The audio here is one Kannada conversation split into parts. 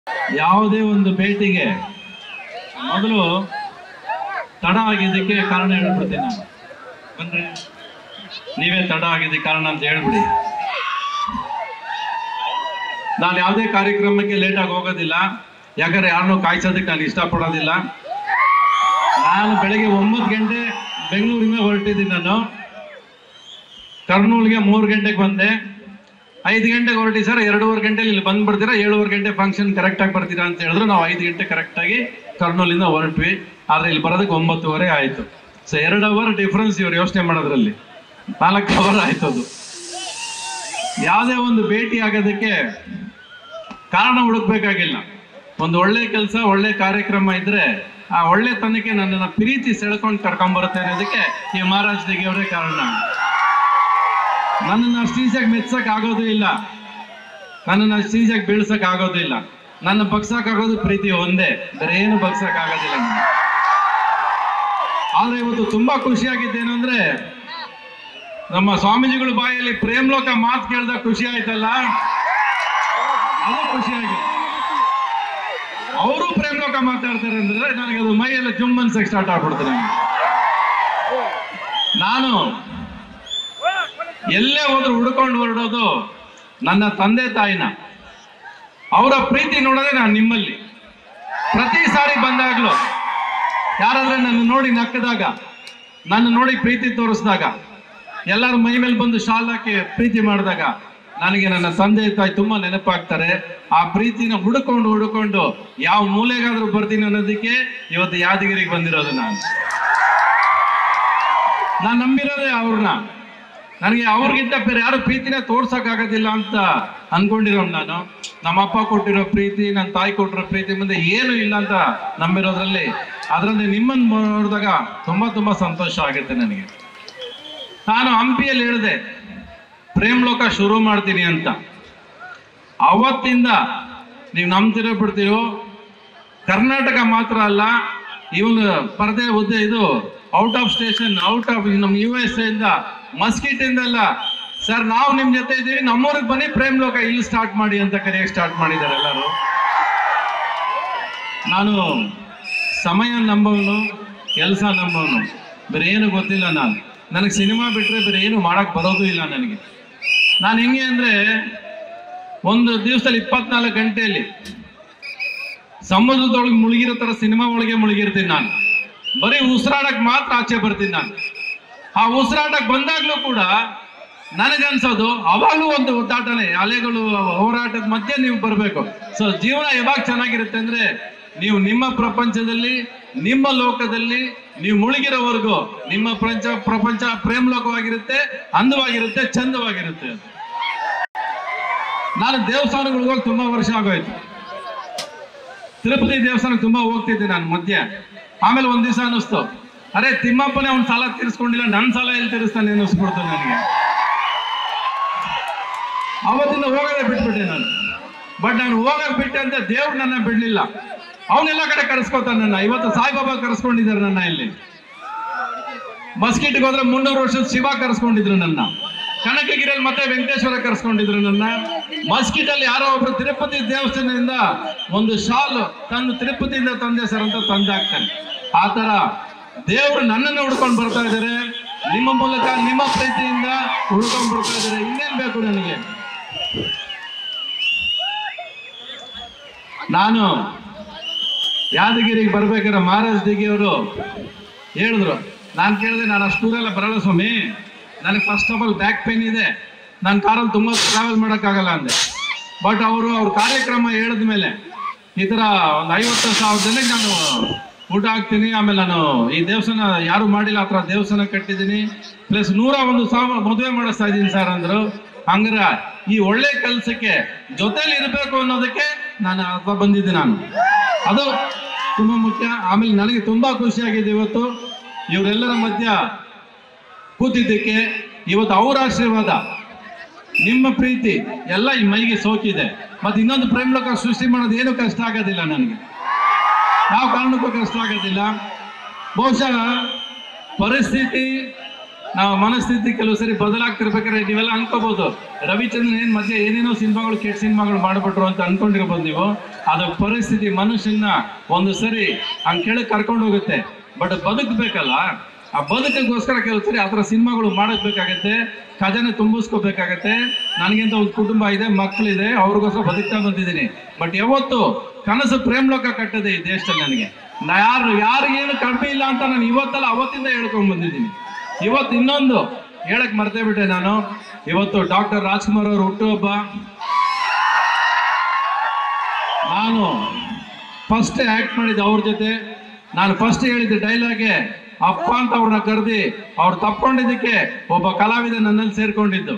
ಯಾವುದೇ ಒಂದು ಭೇಟಿಗೆ ಮೊದಲು ತಡ ಆಗಿದ್ದಕ್ಕೆ ಕಾರಣ ಹೇಳ್ಬಿಡ್ತೀನಿ ನಾನು ಬನ್ರಿ ನೀವೇ ತಡ ಆಗಿದ್ದಕ್ಕೆ ಕಾರಣ ಅಂತ ಹೇಳ್ಬಿಡಿ ನಾನು ಯಾವುದೇ ಕಾರ್ಯಕ್ರಮಕ್ಕೆ ಲೇಟಾಗಿ ಹೋಗೋದಿಲ್ಲ ಯಾಕಂದ್ರೆ ಯಾರನ್ನೂ ಕಾಯಿಸೋದಕ್ಕೆ ನಾನು ಇಷ್ಟಪಡೋದಿಲ್ಲ ನಾನು ಬೆಳಗ್ಗೆ ಒಂಬತ್ತು ಗಂಟೆ ಬೆಂಗಳೂರಿಂದ ಹೊರಟಿದ್ದೀನಿ ನಾನು ಕರ್ನೂಲ್ಗೆ ಮೂರು ಗಂಟೆಗೆ ಬಂದೆ ಐದು ಗಂಟೆಗೆ ಹೊರಟಿ ಸರ್ ಎರಡೂವರೆ ಗಂಟೆಲಿ ಇಲ್ಲಿ ಬಂದ್ಬಿಡ್ತೀರಾ ಏಳುವರೆ ಗಂಟೆ ಫಂಕ್ಷನ್ ಕರೆಕ್ಟಾಗಿ ಬರ್ತೀರಾ ಅಂತ ಹೇಳಿದ್ರು ನಾವು ಐದು ಗಂಟೆ ಕರೆಕ್ಟಾಗಿ ಕರ್ನೂಲಿಂದ ಹೊರಟ್ವಿ ಆದರೆ ಇಲ್ಲಿ ಬರೋದಕ್ಕೆ ಒಂಬತ್ತುವರೆ ಆಯಿತು ಸೊ ಎರಡು ಅವರ್ ಡಿಫ್ರೆನ್ಸ್ ಇವ್ರು ಯೋಚನೆ ಮಾಡೋದ್ರಲ್ಲಿ ನಾಲ್ಕು ಅವರ್ ಆಯ್ತು ಅದು ಯಾವುದೇ ಒಂದು ಭೇಟಿ ಆಗೋದಕ್ಕೆ ಕಾರಣ ಹುಡುಕ್ಬೇಕಾಗಿಲ್ಲ ಒಂದು ಒಳ್ಳೆ ಕೆಲಸ ಒಳ್ಳೆ ಕಾರ್ಯಕ್ರಮ ಇದ್ರೆ ಆ ಒಳ್ಳೆ ತನಕ್ಕೆ ನನ್ನನ್ನು ಪ್ರೀತಿ ಸೆಳ್ಕೊಂಡು ಕರ್ಕೊಂಬರುತ್ತೆ ಅನ್ನೋದಕ್ಕೆ ಈ ಮಹಾರಾಜ್ ಅವರೇ ಕಾರಣ ನನ್ನನ್ನು ಅಷ್ಟು ಈಸಿಯಾಗಿ ಮೆಚ್ಚಕ್ ಆಗೋದು ಇಲ್ಲ ನನ್ನನ್ನು ಅಷ್ಟು ಈಸಿಯಾಗಿ ಬೀಳ್ಸಕ್ ಆಗೋದು ಇಲ್ಲ ನನ್ನ ಬಗ್ಸಕ್ ಆಗೋದು ಪ್ರೀತಿ ಒಂದೇ ಬೇರೆ ಏನು ಬಗ್ಸಕ್ ಆಗೋದಿಲ್ಲ ನನಗೆ. ಆದ್ರೆ ಇವತ್ತು ತುಂಬಾ ಖುಷಿಯಾಗಿದ್ದೇನು ಅಂದ್ರೆ ನಮ್ಮ ಸ್ವಾಮೀಜಿಗಳ ಬಾಯಲ್ಲಿ ಪ್ರೇಮ್ಲೋಕ ಮಾತು ಕೇಳಿದಾಗ ಖುಷಿ ಆಯ್ತಲ್ಲ ಅದು ಖುಷಿಯಾಗಿ ಅವರು ಪ್ರೇಮ್ಲೋಕ ಮಾತಾಡ್ತಾರೆ ಅಂದ್ರೆ ನನಗೆ ಅದು ಮೈಯೆಲ್ಲ ಜುಮ್ ಅನ್ಸಕ್ ಸ್ಟಾರ್ಟ್ ಆಗ್ಬಿಡ್ತು ನನಗೆ ನಾನು ಎಲ್ಲೇ ಹೋದ್ರು ಹುಡ್ಕೊಂಡು ಹೊರಡೋದು ನನ್ನ ತಂದೆ ತಾಯಿನ ಅವರ ಪ್ರೀತಿ ನೋಡೋದೇ ನಾನು ನಿಮ್ಮಲ್ಲಿ ಪ್ರತಿ ಸಾರಿ ಬಂದಾಗ್ಲೂ ಯಾರಾದ್ರೆ ನನ್ನ ನೋಡಿ ನಕ್ಕದಾಗ ನನ್ನ ನೋಡಿ ಪ್ರೀತಿ ತೋರಿಸಿದಾಗ ಎಲ್ಲರ ಮೈ ಮೇಲೆ ಬಂದು ಶಾಲ್ ಹಾಕಿ ಪ್ರೀತಿ ಮಾಡಿದಾಗ ನನಗೆ ನನ್ನ ತಂದೆ ತಾಯಿ ತುಂಬಾ ನೆನಪಾಗ್ತಾರೆ ಆ ಪ್ರೀತಿನ ಹುಡುಕೊಂಡು ಹುಡುಕೊಂಡು ಯಾವ ಮೂಲೆಗಾದ್ರೂ ಬರ್ತೀನಿ ಅನ್ನೋದಕ್ಕೆ ಇವತ್ತು ಯಾದಗಿರಿಗೆ ಬಂದಿರೋದು ನಾನು ನಾನು ನಂಬಿರೋದೇ ಅವ್ರನ್ನ ನನಗೆ ಅವ್ರಿಗಿಂತ ಬೇರೆ ಯಾರು ಪ್ರೀತಿನ ತೋರ್ಸಕ್ ಆಗೋದಿಲ್ಲ ಅಂತ ಅನ್ಕೊಂಡಿರೋ ನಾನು ನಮ್ಮ ಅಪ್ಪ ಕೊಟ್ಟಿರೋ ಪ್ರೀತಿ ನನ್ನ ತಾಯಿ ಕೊಟ್ಟಿರೋ ಪ್ರೀತಿ ಮುಂದೆ ಏನು ಇಲ್ಲ ಅಂತ ನಂಬಿರೋದ್ರಲ್ಲಿ ಅದರಲ್ಲಿ ನಿಮ್ಮನ್ನು ನೋಡಿದಾಗ ತುಂಬಾ ತುಂಬಾ ಸಂತೋಷ ಆಗುತ್ತೆ ನನಗೆ ನಾನು ಹಂಪಿಯಲ್ಲಿ ಹೇಳಿದೆ ಪ್ರೇಮ್ ಲೋಕ ಶುರು ಮಾಡ್ತೀನಿ ಅಂತ ಅವತ್ತಿಂದ ನೀವು ನಂಬ್ತಿರೋ ಬಿಡ್ತೀರೋ ಕರ್ನಾಟಕ ಮಾತ್ರ ಅಲ್ಲ ಇವನು ಪರದೆ ಹುದ್ದೆ ಇದು out of station out of ನಮ್ಮ ಯು ಎಸ್ ಇಂದ ಮಸ್ಕಿಟ್ ಇಂದಲ್ಲ ಸರ್ ನಾವು ನಿಮ್ ಜೊತೆ ಇದ್ದೀವಿ ನಮ್ಮೂರಿಗೆ ಬನ್ನಿ ಪ್ರೇಮ್ ಲೋಕ ಇಲ್ಲಿ ಸ್ಟಾರ್ಟ್ ಮಾಡಿ ಅಂತ ಕರೆಯಕ್ಕೆ ಸ್ಟಾರ್ಟ್ ಮಾಡಿದ್ದಾರೆ ಎಲ್ಲರೂ ನಾನು ಸಮಯ ನಂಬವನು ಕೆಲಸ ನಂಬವನು ಬೇರೆ ಏನು ಗೊತ್ತಿಲ್ಲ ನಾನು ನನಗೆ ಸಿನಿಮಾ ಬಿಟ್ರೆ ಬೇರೆ ಏನು ಮಾಡಕ್ ಬರೋದು ಇಲ್ಲ ನನಗೆ ನಾನು ಹೆಂಗೆ ಅಂದ್ರೆ ಒಂದು ದಿವಸದಲ್ಲಿ ಇಪ್ಪತ್ನಾಲ್ಕು ಗಂಟೆಯಲ್ಲಿ ಸಮುದ್ರದೊಳಗೆ ಮುಳುಗಿರೋ ತರ ಸಿನಿಮಾ ಒಳಗೆ ಮುಳುಗಿರ್ತೀನಿ ನಾನು ಬರೀ ಉಸಿರಾಡಕ್ ಮಾತ್ರ ಆಚೆ ಬರ್ತೀನಿ ನಾನು ಆ ಉಸಿರಾಟಕ್ಕೆ ಬಂದಾಗ್ಲೂ ಕೂಡ ನನಗನ್ಸೋದು ಅವಾಗಲೂ ಒಂದು ಒದ್ದಾಟನೆ ಅಲೆಗಳು ಹೋರಾಟದ ಮಧ್ಯೆ ನೀವು ಬರಬೇಕು ಸೊ ಜೀವನ ಯಾವಾಗ ಚೆನ್ನಾಗಿರುತ್ತೆ ಅಂದ್ರೆ ನೀವು ನಿಮ್ಮ ಪ್ರಪಂಚದಲ್ಲಿ ನಿಮ್ಮ ಲೋಕದಲ್ಲಿ ನೀವು ಮುಳುಗಿರೋವರೆಗೂ ನಿಮ್ಮ ಪ್ರಪಂಚ ಪ್ರಪಂಚ ಪ್ರೇಮ ಲೋಕವಾಗಿರುತ್ತೆ ಅಂದವಾಗಿರುತ್ತೆ ಚಂದವಾಗಿರುತ್ತೆ ಅದು. ನಾನು ದೇವಸ್ಥಾನಗಳಿಗೆ ಹೋಗಿ ತುಂಬಾ ವರ್ಷ ಆಗೋಯ್ತು ತಿರುಪತಿ ದೇವಸ್ಥಾನಕ್ಕೆ ತುಂಬಾ ಹೋಗ್ತಿದ್ದೆ ನಾನು ಮಧ್ಯೆ ಆಮೇಲೆ ಒಂದ್ ದಿವಸ ಅನ್ನಿಸ್ತು ಅರೆ ತಿಮ್ಮಪ್ಪನೇ ಅವ್ನ ಸಾಲ ತೀರಿಸ್ಕೊಂಡಿಲ್ಲ ನನ್ನ ಸಾಲ ಎಲ್ಲಿ ತೀರಿಸ್ತಾನೆ ಅನ್ನಿಸ್ಬಿಡ್ತು ನನಗೆ ಅವತ್ತಿಂದ ಹೋಗೋದೇ ಬಿಟ್ಬಿಟ್ಟೆ ನಾನು ಬಟ್ ನಾನು ಹೋಗಕ್ ಬಿಟ್ಟೆ ಅಂತ ದೇವ್ರು ನನ್ನ ಬಿಡ್ಲಿಲ್ಲ ಅವನೆಲ್ಲ ಕಡೆ ಕರೆಸ್ಕೊತಾನೆ ನನ್ನ ಇವತ್ತು ಸಾಯಿಬಾಬಾ ಕರೆಸ್ಕೊಂಡಿದ್ದಾರೆ ನನ್ನ ಇಲ್ಲಿ ಮಸ್ಕಿಟ್ಗೆ ಹೋದ್ರೆ ಮುನ್ನೂರು ವರ್ಷದ ಶಿವ ಕರೆಸ್ಕೊಂಡಿದ್ರು ನನ್ನ ಕನಕಗಿರಿಯಲ್ಲಿ ಮತ್ತೆ ವೆಂಕಟೇಶ್ವರ ಕರೆಸ್ಕೊಂಡಿದ್ರು ನನ್ನ ಮಸ್ಕಿಟ್ ಅಲ್ಲಿ ಯಾರೋ ಒಬ್ರು ತಿರುಪತಿ ದೇವಸ್ಥಾನದಿಂದ ಒಂದು ಶಾಲ್ ತನ್ನ ತಿರುಪತಿಯಿಂದ ತಂದೆ ಸರ್ ಅಂತ ತಂದಾಕ್ತಾನೆ ಆ ತರ ದೇವರು ನನ್ನನ್ನು ಹುಡ್ಕೊಂಡು ಬರ್ತಾ ಇದ್ದಾರೆ ನಿಮ್ಮ ಮೂಲಕ ನಿಮ್ಮ ಪ್ರೀತಿಯಿಂದ ಹುಡ್ಕೊಂಡು ಬರ್ತಾ ಇದ್ದಾರೆ ಇನ್ನೇನ್ ಬೇಕು ನನಗೆ ನಾನು ಯಾದಗಿರಿಗೆ ಬರ್ಬೇಕಾದ್ರೆ ಮಹಾರಾಜ್ ದಿಗಿಯವರು ಹೇಳಿದ್ರು ನಾನು ಕೇಳಿದೆ ನಾನು ಅಷ್ಟು ದೂರ ಎಲ್ಲ ಬರಲ್ಲ ಸ್ವಾಮಿ ನನಗೆ first of all back pain ಇದೆ ನಾನು ಕಾರಲ್ಲಿ ತುಂಬ ಟ್ರಾವೆಲ್ ಮಾಡೋಕ್ಕಾಗಲ್ಲ ಅಂದೆ ಬಟ್ ಅವರು ಅವ್ರ ಕಾರ್ಯಕ್ರಮ ಹೇಳಿದ ಮೇಲೆ ಈ ಥರ ಒಂದು ಐವತ್ತು ಸಾವಿರ ಜನಕ್ಕೆ ನಾನು ಊಟ ಹಾಕ್ತೀನಿ ಆಮೇಲೆ ನಾನು ಈ ದೇವಸ್ಥಾನ ಯಾರು ಮಾಡಿಲ್ಲ ಆ ಥರ ದೇವಸ್ಥಾನ ಕಟ್ಟಿದ್ದೀನಿ ಪ್ಲಸ್ ನೂರ ಒಂದು ಸಾವಿರ ಮದುವೆ ಮಾಡಿಸ್ತಾ ಇದ್ದೀನಿ ಸರ್ ಅಂದರು ಹಂಗಾರೆ ಈ ಒಳ್ಳೆ ಕೆಲಸಕ್ಕೆ ಜೊತೆಲಿ ಇರಬೇಕು ಅನ್ನೋದಕ್ಕೆ ನಾನು ಅಥವಾ ಬಂದಿದ್ದೆ ನಾನು ಅದು ತುಂಬ ಮುಖ್ಯ ಆಮೇಲೆ ನನಗೆ ತುಂಬ ಖುಷಿಯಾಗಿದೆ ಇವತ್ತು ಇವರೆಲ್ಲರ ಮಧ್ಯ ಕೂತಿದ್ದಕ್ಕೆ ಇವತ್ತು ಅವರ ಆಶೀರ್ವಾದ ನಿಮ್ಮ ಪ್ರೀತಿ ಎಲ್ಲ ಈ ಮೈಗೆ ಸೋಕಿದೆ ಮತ್ತೆ ಇನ್ನೊಂದು ಪ್ರೇಮಲೋಕ ಸೃಷ್ಟಿ ಮಾಡೋದು ಏನು ಕಷ್ಟ ಆಗೋದಿಲ್ಲ ನನಗೆ ಯಾವ ಕಾರಣಕ್ಕೂ ಕಷ್ಟ ಆಗೋದಿಲ್ಲ ಬಹುಶಃ ಪರಿಸ್ಥಿತಿ ನಾವು ಮನಸ್ಥಿತಿ ಕೆಲವು ಸರಿ ಬದಲಾಗ್ತಿರ್ಬೇಕಾದ್ರೆ ನೀವೆಲ್ಲ ಅನ್ಕೋಬಹುದು ರವಿಚಂದ್ರನ್ ಏನ್ ಮಧ್ಯೆ ಏನೇನೋ ಸಿನಿಮಾಗಳು ಕೆಟ್ಟ ಸಿನಿಮಾಗಳು ಮಾಡ್ಬಿಟ್ರು ಅಂತ ಅನ್ಕೊಂಡಿರ್ಬೋದು ನೀವು ಅದು ಪರಿಸ್ಥಿತಿ ಮನುಷ್ಯನ ಒಂದು ಸರಿ ಹಂಗ್ ಕೆಳಗೆ ಕರ್ಕೊಂಡು ಹೋಗುತ್ತೆ ಬಟ್ ಬದುಕಬೇಕಲ್ಲ ಆ ಬದುಕಿಗೋಸ್ಕರ ಕೆಲವು ಸರಿ ಆ ಥರ ಸಿನಿಮಾಗಳು ಮಾಡಬೇಕಾಗತ್ತೆ ಖಜಾನೆ ತುಂಬಿಸ್ಕೋಬೇಕಾಗತ್ತೆ ನನಗಿಂತ ಒಂದು ಕುಟುಂಬ ಇದೆ ಮಕ್ಕಳಿದೆ ಅವ್ರಿಗೋಸ್ಕರ ಬದುಕ್ತಾ ಬಂದಿದ್ದೀನಿ ಬಟ್ ಯಾವತ್ತು ಕನಸು ಪ್ರೇಮ್ ಲೋಕ ಕಟ್ಟದೆ ಈ ದೇಶದಲ್ಲಿ ನನಗೆ ನಾ ಯಾರು ಯಾರಿಗೇನು ಕಡಿಮೆ ಇಲ್ಲ ಅಂತ ನಾನು ಇವತ್ತಲ್ಲ ಅವತ್ತಿಂದ ಹೇಳ್ಕೊಂಡ್ ಬಂದಿದ್ದೀನಿ ಇವತ್ತು ಇನ್ನೊಂದು ಹೇಳಕ್ ಮರ್ತೇ ಬಿಟ್ಟೆ ನಾನು ಇವತ್ತು ಡಾಕ್ಟರ್ ರಾಜ್ಕುಮಾರ್ ಅವರು ಹುಟ್ಟುಹಬ್ಬ ನಾನು ಫಸ್ಟ್ ಆಕ್ಟ್ ಮಾಡಿದ್ದು ಅವ್ರ ಜೊತೆ ನಾನು ಫಸ್ಟ್ ಹೇಳಿದ್ದ ಡೈಲಾಗೆ ಅಪ್ಪ ಅಂತ ಅವ್ರನ್ನ ಕರೆದಿ ಅವ್ರು ತಪ್ಕೊಂಡಿದ್ದಕ್ಕೆ ಒಬ್ಬ ಕಲಾವಿದ ನನ್ನಲ್ಲಿ ಸೇರ್ಕೊಂಡಿದ್ದು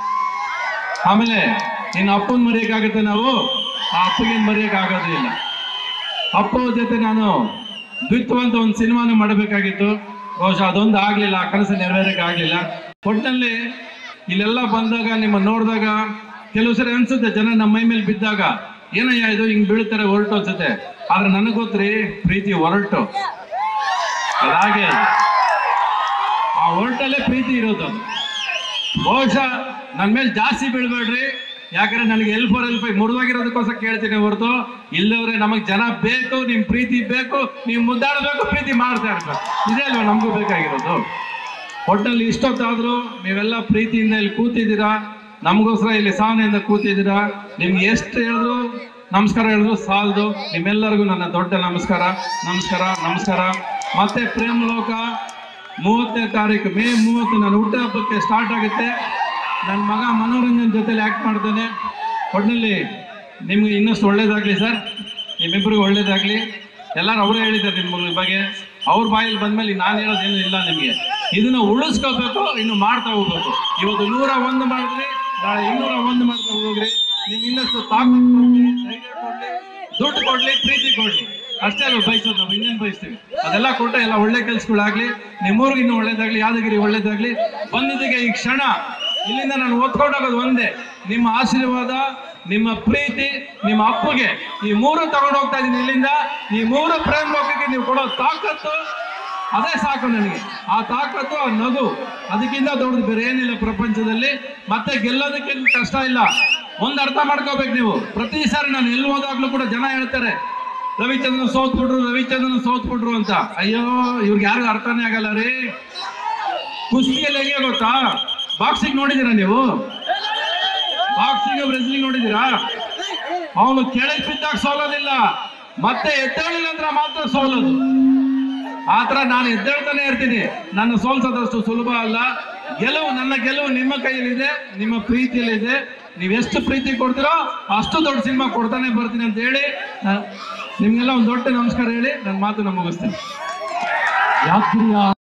ಆಮೇಲೆ ಇನ್ನು ಅಪ್ಪನ ಮರೆಯಕ್ಕಾಗತ್ತೆ ನಾವು ಆ ಅಪ್ಪಗೇನು ಮರೆಯಕ್ಕಾಗೋದು ಇಲ್ಲ ಅಪ್ಪ ಜೊತೆ ನಾನು ದ್ವಿತ್ವಂತ ಒಂದು ಸಿನಿಮಾನ ಮಾಡಬೇಕಾಗಿತ್ತು ಬಹುಶಃ ಅದೊಂದು ಆಗ್ಲಿಲ್ಲ ಆ ಕನಸು ನೆರವೇರಕ್ಕೆ ಆಗ್ಲಿಲ್ಲ ಒಟ್ಟಿನಲ್ಲಿ ಇಲ್ಲೆಲ್ಲ ಬಂದಾಗ ನಿಮ್ಮ ನೋಡಿದಾಗ ಕೆಲವು ಸರಿ ಅನ್ಸುತ್ತೆ ಜನ ನಮ್ಮ ಮೈ ಮೇಲೆ ಬಿದ್ದಾಗ ಏನಯ್ಯ ಇದು ಹಿಂಗ್ ಬೀಳ್ತಾರೆ ಹೊರಟು ಅನ್ಸುತ್ತೆ ಆದ್ರೆ ನನಗೆ ಗೊತ್ತ್ರಿ ಪ್ರೀತಿ ಹೊರಟು ಅದಾಗೆ ಆ ಹೊರಟಲ್ಲೇ ಪ್ರೀತಿ ಇರೋದು ಬಹುಶಃ ನನ್ನ ಮೇಲೆ ಜಾಸ್ತಿ ಬೀಳ್ಬೇಡ್ರಿ ಯಾಕಂದ್ರೆ ನನಗೆ ಎಲ್ ಫೋರ್ ಎಲ್ ಫೈವ್ ಮುರಿದೋಗಿರೋದಕ್ಕೋಸ್ಕರ ಕೇಳ್ತೀನಿ ಹೊರತು ಇಲ್ಲವ್ರೆ ನಮಗೆ ಜನ ಬೇಕು ನಿಮ್ ಪ್ರೀತಿ ಬೇಕು ನೀವು ಮುದ್ದಾಡಬೇಕು ಪ್ರೀತಿ ಮಾಡ್ತಾ ಇರ್ಬೇಕು ಇದೇ ಅಲ್ವಾ ನಮಗೂ ಬೇಕಾಗಿರೋದು ಒಟ್ಟಲ್ಲಿ ಇಷ್ಟೊತ್ತಾದ್ರೂ ನೀವೆಲ್ಲ ಪ್ರೀತಿಯಿಂದ ಇಲ್ಲಿ ಕೂತಿದ್ದೀರಾ ನಮಗೋಸ್ಕರ ಇಲ್ಲಿ ಸಾವನೆಯಿಂದ ಕೂತಿದ್ದೀರಾ ನಿಮ್ಗೆ ಎಷ್ಟು ಹೇಳಿದ್ರು ನಮಸ್ಕಾರ ಹೇಳಿದ್ರು ಸಾಲದು ನಿಮ್ಮೆಲ್ಲರಿಗೂ ನನ್ನ ದೊಡ್ಡ ನಮಸ್ಕಾರ ನಮಸ್ಕಾರ ನಮಸ್ಕಾರ ಮತ್ತೆ ಪ್ರೇಮ್ ಲೋಕ ಮೂವತ್ತನೇ ತಾರೀಕು ಮೇ ಮೂವತ್ತು ನನ್ನ ಹುಟ್ಟುಹಬ್ಬಕ್ಕೆ ಸ್ಟಾರ್ಟ್ ಆಗುತ್ತೆ ನನ್ನ ಮಗ ಮನೋರಂಜನ್ ಜೊತೆಲಿ ಆ್ಯಕ್ಟ್ ಮಾಡ್ತಾನೆ ಒಟ್ಟಿನಲ್ಲಿ ನಿಮ್ಗೆ ಇನ್ನಷ್ಟು ಒಳ್ಳೇದಾಗಲಿ ಸರ್ ನಿಮ್ಮಿಬ್ಬರಿಗೂ ಒಳ್ಳೇದಾಗಲಿ ಎಲ್ಲರೂ ಅವರೇ ಹೇಳಿದ್ದಾರೆ ನಿಮ್ಮ ಬಗ್ಗೆ ಅವ್ರ ಬಾಯಲ್ಲಿ ಬಂದ್ಮೇಲೆ ನಾನು ಹೇಳೋದೇನು ಇಲ್ಲ ನಿಮಗೆ ಇದನ್ನ ಉಳಿಸ್ಕೋಬೇಕು ಇನ್ನು ಮಾಡ್ತಾ ಹೋಗ್ಬೇಕು ಇವತ್ತು ನೂರ ಒಂದು ಮಾಡಿದ್ರಿ ನಾಳೆ ಇನ್ನೂರ ಒಂದು ಮಾಡ್ತಾ ಹೋಗ್ರಿ ನಿಮ್ಗೆ ಇನ್ನಷ್ಟು ತಾಕತ್ತು ಕೊಡ್ಲಿ ಧೈರ್ಯ ಕೊಡ್ಲಿ ದುಡ್ಡು ಕೊಡ್ಲಿ ಪ್ರೀತಿ ಕೊಡ್ಲಿ ಅಷ್ಟೇ ಅಲ್ವ ಬಯಸೋದು ನಾವು ಇನ್ನೇನು ಬಯಸ್ತೀವಿ ಅದೆಲ್ಲ ಕೊಟ್ಟು ಎಲ್ಲ ಒಳ್ಳೆ ಕೆಲ್ಸಗಳಾಗ್ಲಿ ನಿಮ್ಮೂರ್ಗೆ ಇನ್ನೂ ಒಳ್ಳೇದಾಗ್ಲಿ ಯಾದಗಿರಿ ಒಳ್ಳೇದಾಗ್ಲಿ ಬಂದಿದ್ದಕ್ಕೆ ಈ ಕ್ಷಣ ಇಲ್ಲಿಂದ ನಾನು ಓದ್ಕೊಂಡೋಗೋದು ಒಂದೇ ನಿಮ್ಮ ಆಶೀರ್ವಾದ ನಿಮ್ಮ ಪ್ರೀತಿ ನಿಮ್ಮ ಅಪ್ಪಗೆ ಈ ಮೂರು ತಗೊಂಡು ಹೋಗ್ತಾ ಇದ್ದೀನಿ ಇಲ್ಲಿಂದ ಈ ಮೂರು ಪ್ರೇಮ ಲೋಕಕ್ಕೆ ನೀವು ಕೊಡೋ ತಾಕತ್ತು ಅದೇ ಸಾಕು ನನಗೆ ಆ ತಾಕತ್ತು ಆ ನಗು ಅದಕ್ಕಿಂತ ದೊಡ್ಡದು ಬೇರೆ ಏನಿಲ್ಲ ಪ್ರಪಂಚದಲ್ಲಿ ಮತ್ತೆ ಗೆಲ್ಲೋದಕ್ಕೆ ಕಷ್ಟ ಇಲ್ಲ ಒಂದು ಅರ್ಥ ಮಾಡ್ಕೋಬೇಕು ನೀವು ಪ್ರತಿ ಸಾರಿ ನಾನು ಎಲ್ಲಿ ಹೋದಾಗ್ಲೂ ಕೂಡ ಜನ ಹೇಳ್ತಾರೆ ರವಿಚಂದ್ರನ್ ಸೋತ್ಬಿಟ್ರು ರವಿಚಂದ್ರನ್ ಸೋತ್ಬಿಟ್ರು ಅಂತ ಅಯ್ಯೋ ಇವ್ರಿಗೆ ಯಾರಿಗೂ ಅರ್ಥನೇ ಆಗಲ್ಲ ರೀ ಕುಸ್ತಿಯಲ್ಲಿ ಹೇಗೆ ಗೊತ್ತಾ ಬಾಕ್ಸಿಂಗ್ ನೋಡಿದ್ದೀರಾ ನೀವು ಬಾಕ್ಸಿಂಗ್ ರೆಸ್ಲಿಂಗ್ ನೋಡಿದ್ದೀರಾ ಅವನು ಕೆಳಗೆ ಬಿದ್ದಾಗ ಸೋಲೋದಿಲ್ಲ ಮತ್ತೆ ಎದ್ದೇಳಿಲ್ಲ ಅಂದ್ರೆ ಮಾತ್ರ ಸೋಲೋದು ಆತರ ನಾನು ಎದ್ದೇಳ್ತಾನೆ ಇರ್ತೀನಿ ನನ್ನ ಸೋಲ್ಸೋದಷ್ಟು ಸುಲಭ ಅಲ್ಲ ಗೆಲುವು ನನ್ನ ಗೆಲುವು ನಿಮ್ಮ ಕೈಯಲ್ಲಿದೆ ನಿಮ್ಮ ಪ್ರೀತಿಯಲ್ಲಿದೆ ನೀವು ಎಷ್ಟು ಪ್ರೀತಿ ಕೊಡ್ತೀರೋ ಅಷ್ಟು ದೊಡ್ಡ ಸಿನಿಮಾ ಕೊಡ್ತಾನೆ ಬರ್ತೀನಿ ಅಂತ ಹೇಳಿ ನಾನು ನಿಮ್ಗೆಲ್ಲ ಒಂದು ದೊಡ್ಡ ನಮಸ್ಕಾರ ಹೇಳಿ ನನ್ನ ಮಾತು ಮುಗಿಸ್ತೀನಿ ಯಾತ್ರಿಯ